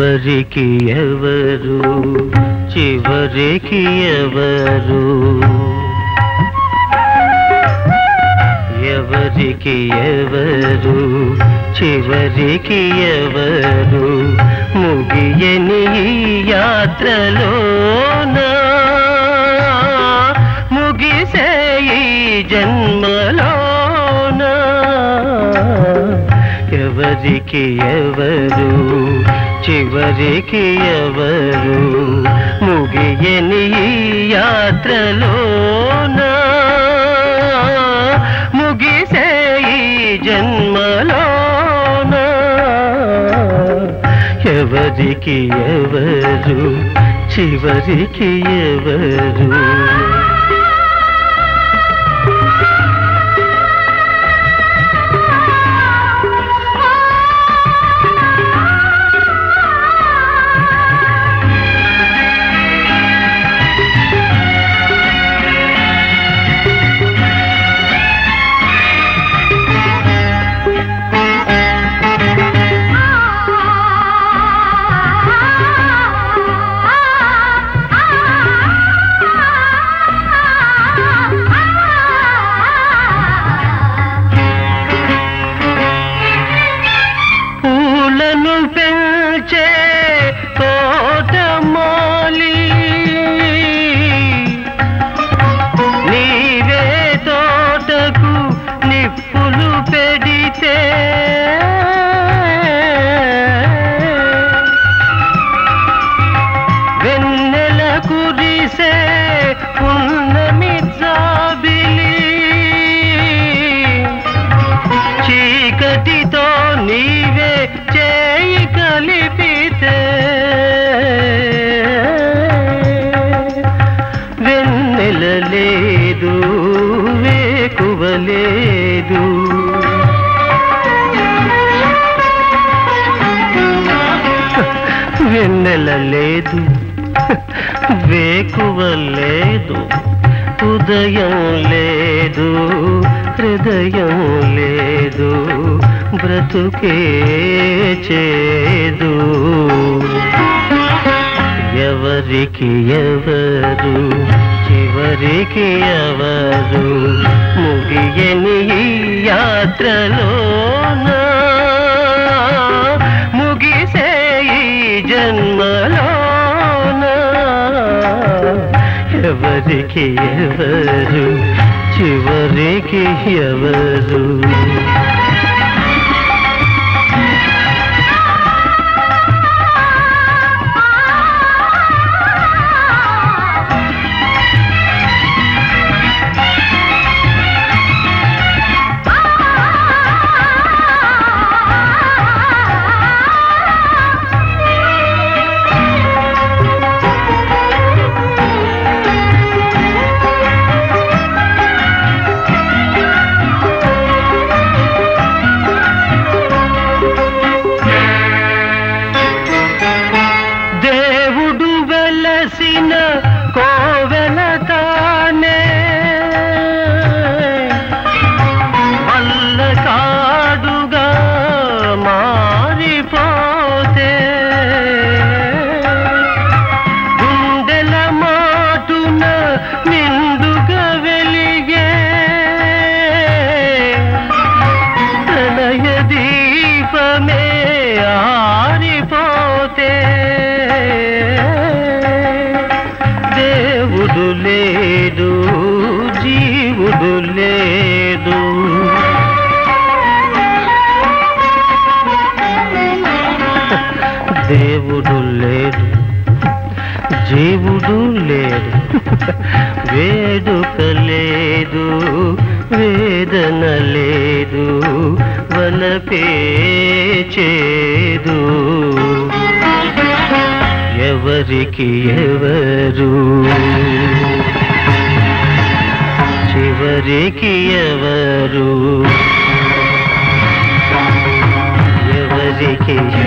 ఎవరికి ఎవరు చివరికి ఎవరు ఎవరికి ఎవరు చివరికి ఎవరు ముగియని ఈ యాత్రలోన ముగిసే ఈ జన్మలోన ఎవరికి ఎవరు చివరికి ఎవరు ముగియని ఈ యాత్రలోన ముగిసే ఈ జన్మలోన ఎవరికి ఎవరు చివరికి ఎవరు పూలను పెంచే తోటమాలి నీవే తోటకు నిప్పులు పెడితే వెన్నెల కురిసే పున్నమి జాబిలి చీకటితో నీవే చేయి కలిపితే వెన్నెల లేదు వేకువ లేదు వెన్నెల లేదు వేకువ లేదు ఉదయం లేదు హృదయం లేదు బ్రతుకే చేదు ఎవరికి ఎవరు చివరికి ఎవరు ముగియని ఈ యాత్రలోన ముగిసే ఈ జన్మలోన ఎవరికి ఎవరు చివరికి ఎవరు దేవుడు వెలసిన కోవెల తానే వల్ల కాడుగా మారిపోతే గుండెల మాటున నిండుగా వెలిగే ప్రణయ దీపమే ఆరిపోతే దేవుడు లేడు జీవుడు లేడు దేవుడు లేడు జీవుడు లేడు వేడుక లేదు వేదన లేదు వలపే చేదు ఎవరికి ఎవరు చివరికి ఎవరు ఎవరికి